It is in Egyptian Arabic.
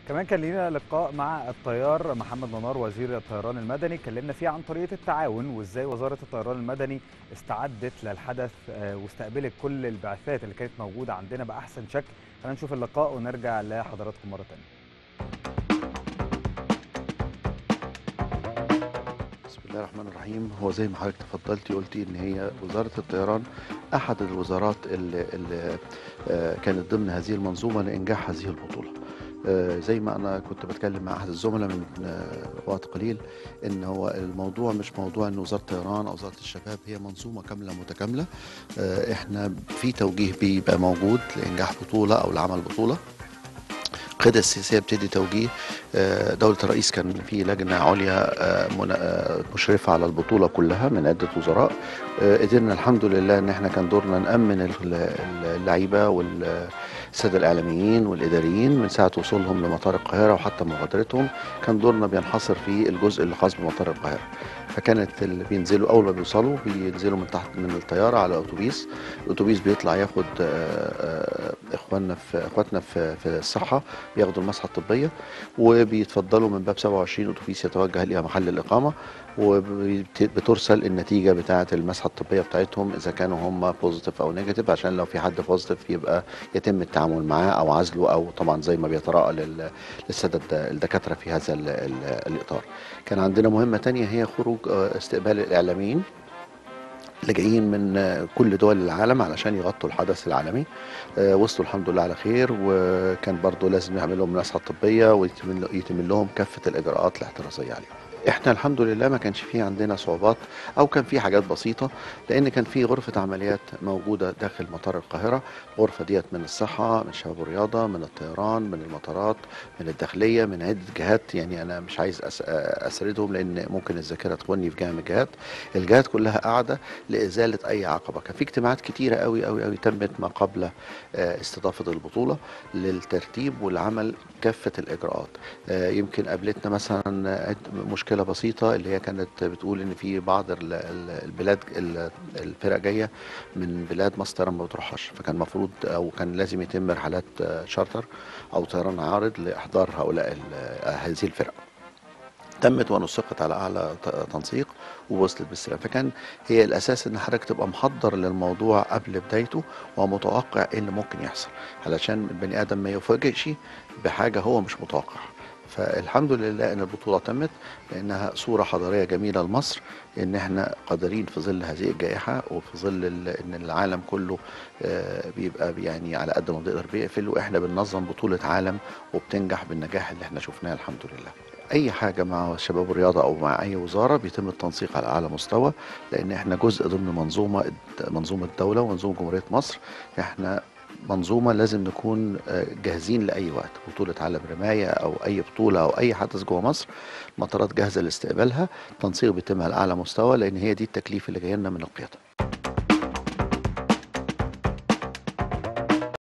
كمان كان لينا لقاء مع الطيار محمد منار وزير الطيران المدني اتكلمنا فيه عن طريقه التعاون وازاي وزاره الطيران المدني استعدت للحدث آه، واستقبلت كل البعثات اللي كانت موجوده عندنا باحسن شكل خلينا نشوف اللقاء ونرجع لحضراتكم مره ثانيه بسم الله الرحمن الرحيم هو زي ما حضرتك تفضلتي قلتي ان هي وزاره الطيران احد الوزارات اللي, اللي آه، كانت ضمن هذه المنظومه لانجاح هذه البطوله آه، زي ما انا كنت بتكلم مع احد الزملاء من آه، وقت قليل ان هو الموضوع مش موضوع ان وزاره الطيران او وزاره الشباب هي منظومه كامله متكامله آه، احنا في توجيه بيبقى موجود لانجاح بطوله او لعمل بطوله القيادة السياسية بتدي توجيه آه، دولة الرئيس كان في لجنة عليا آه، منا- آه، مشرفة على البطولة كلها من عدة وزراء آه، قدرنا الحمد لله ان احنا كان دورنا نأمن ال- ال- اللعيبة والسادة الإعلاميين والإداريين من ساعة وصولهم لمطار القاهرة وحتى مغادرتهم كان دورنا بينحصر في الجزء اللي خاص بمطار القاهرة فكانت اللي بينزلوا اول ما بيوصلوا بينزلوا من تحت من الطياره على اتوبيس الاتوبيس بيطلع ياخد آه، آه، اخواننا في اخواتنا في في الصحه بياخدوا المسحه الطبيه وبيتفضلوا من باب 27 اتوبيس يتوجه الى محل الاقامه وبترسل النتيجه بتاعه المسحه الطبيه بتاعتهم اذا كانوا هم بوزيتيف او نيجاتيف عشان لو في حد بوزيتيف يبقى يتم التعامل معاه او عزله او طبعا زي ما بيتراءى لل- للساده الد- الدكاتره في هذا ال- ال- الاطار. كان عندنا مهمه تانية هي خروج آه، استقبال الاعلاميين اللي جايين من آه، كل دول العالم علشان يغطوا الحدث العالمي آه، وصلوا الحمد لله على خير وكان برضو لازم يعمل لهم مسحه طبيه ويتم يتم لهم كافه الاجراءات الاحترازيه عليهم احنا الحمد لله ما كانش فيه عندنا صعوبات او كان في حاجات بسيطه لان كان في غرفه عمليات موجوده داخل مطار القاهره الغرفه ديت من الصحه من شباب الرياضه من الطيران من المطارات من الداخليه من عده جهات يعني انا مش عايز أس- اسردهم لان ممكن الذاكره تخوني في جهه من الجهات الجهات كلها قاعده لازاله اي عقبه كان في اجتماعات كتيره قوي قوي قوي تمت ما قبل آه، استضافه البطوله للترتيب والعمل كافه الاجراءات آه، يمكن قابلتنا مثلا آه، مشكله بسيطه اللي هي كانت بتقول ان في بعض ال- ال- البلاد ال- الفرق جايه من بلاد مصر طيران ما بتروحهاش فكان المفروض او كان لازم يتم رحلات آه، شارتر او طيران عارض لاحضار هؤلاء ال- آه، هذه الفرق تمت ونسقت على اعلى ت- تنسيق ووصلت بالسلام فكان هي الاساس ان حضرتك تبقى محضر للموضوع قبل بدايته ومتوقع ايه اللي ممكن يحصل علشان البني ادم ما يفاجئش بحاجه هو مش متوقع فالحمد لله ان البطوله تمت لانها صوره حضاريه جميله لمصر ان احنا قادرين في ظل هذه الجائحه وفي ظل ال- ان العالم كله آه، بيبقى يعني على قد ما بيقدر بيقفل واحنا بننظم بطوله عالم وبتنجح بالنجاح اللي احنا شفناه الحمد لله اي حاجه مع شباب الرياضه او مع اي وزاره بيتم التنسيق على اعلى مستوى لان احنا جزء ضمن منظومه منظومه الدوله ومنظومه جمهوريه مصر احنا منظومه لازم نكون آه، جاهزين لاي وقت بطوله عالم رمايه او اي بطوله او اي حدث جوه مصر مطارات جاهزه لاستقبالها تنسيق بيتم على اعلى مستوى لان هي دي التكليف اللي جاي لنا من القياده